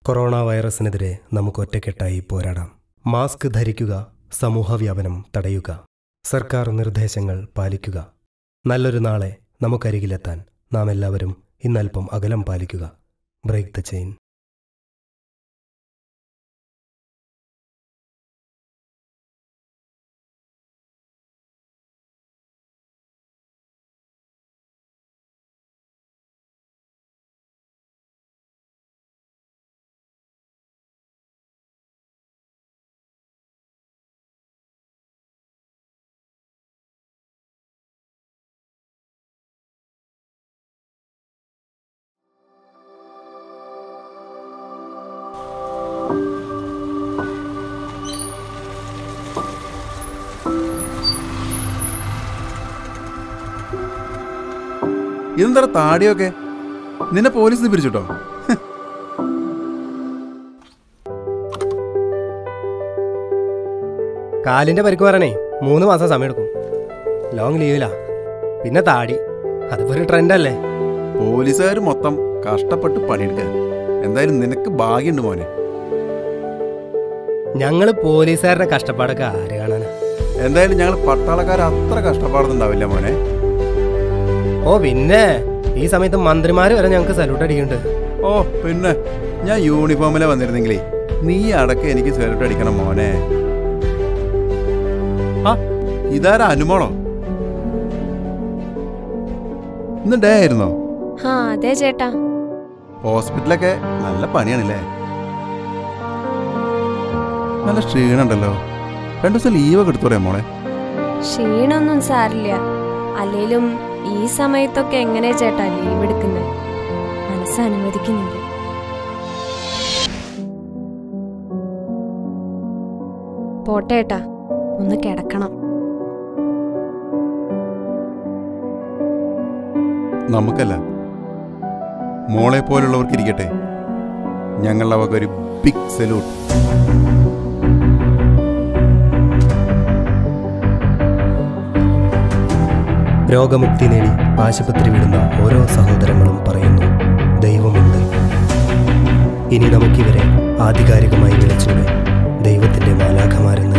corona വൈറസിനെതിരെ നമുക്ക് ഒറ്റക്കെട്ടായി പോരാടാം mask ധരിക്കുക സമൂഹവ്യാപനം തടയുക സർക്കാർ നിർദ്ദേശങ്ങൾ പാലിക്കുക നല്ലൊരു നാളെ നമുക്കരികിലെത്താൻ നാം എല്ലാവരും ഇന്നൽപ്പം അകലം പാലിക്കുക ബ്രേക്ക് ദ ചെയിൻ ഇതെന്താ താടിയൊക്കെ നിന്നെ പോലീസ് പിരിച്ചിട്ടോ കാലിന്റെ പരിക്ക് വരണേ മൂന്ന് മാസം സമയമെടുക്കും ലോങ് ലീവിലാ പിന്നെ താടി അതിപ്പോ ഒരു ട്രെൻഡല്ലേ പോലീസുകാർ മൊത്തം കഷ്ടപ്പെട്ട് പണിയെടുക്കാൻ എന്തായാലും നിനക്ക് ഭാഗ്യമുണ്ട് മോനെ ഞങ്ങള് പോലീസുകാരുടെ കഷ്ടപ്പാടൊക്കെ ആര് കാണാനാ എന്തായാലും ഞങ്ങൾ പട്ടാളക്കാർ അത്ര കഷ്ടപ്പാടൊന്നുണ്ടാവില്ല മോനെ ഓ പിന്നെ ഈ സമയത്ത് മന്ത്രിമാര് വരെ ഞങ്ങൾക്ക് സല്യൂട്ട് അടിക്കുന്നുണ്ട് ഓ പിന്നെ ഞാൻ യൂണിഫോമിലെ വന്നിരുന്നെങ്കിലേ നീ അടക്കം എനിക്ക് സെലക്ട് അടിക്കണം മോനെ ആ ഇതാരാ അനുമോളോ ഇന്ന് ഡേ ആയിരുന്നോ ആ അതെ ചേട്ടാ ഹോസ്പിറ്റലൊക്കെ നല്ല പണിയാണല്ലേ നല്ല ക്ഷീണുണ്ടല്ലോ രണ്ടു ദിവസം ലീവൊക്കെ എടുത്തോടെ മോളെ ക്ഷീണൊന്നും സാരില്ല അല്ലേലും ഈ സമയത്തൊക്കെ എങ്ങനെ ചേട്ടാ ലീവ് എടുക്കുന്നത് മനസ്സ് അനുവദിക്കുന്നില്ല പോട്ടെ ഏട്ടാ ഒന്ന് കിടക്കണം നമുക്കല്ല മോളെ പോലുള്ളവർക്ക് ഇരിക്കട്ടെ ഞങ്ങളുടെ വക ഒരു ബിഗ് സല്യൂട്ട് രോഗമുക്തി നേടി ആശുപത്രി വിടുന്ന ഓരോ സഹോദരങ്ങളും പറയുന്നു ദൈവമുണ്ട് ഇനി നമുക്കിവരെ ആധികാരികമായി വിളിച്ചൂടെ ദൈവത്തിന്റെ മാലാഖമാരെന്ന്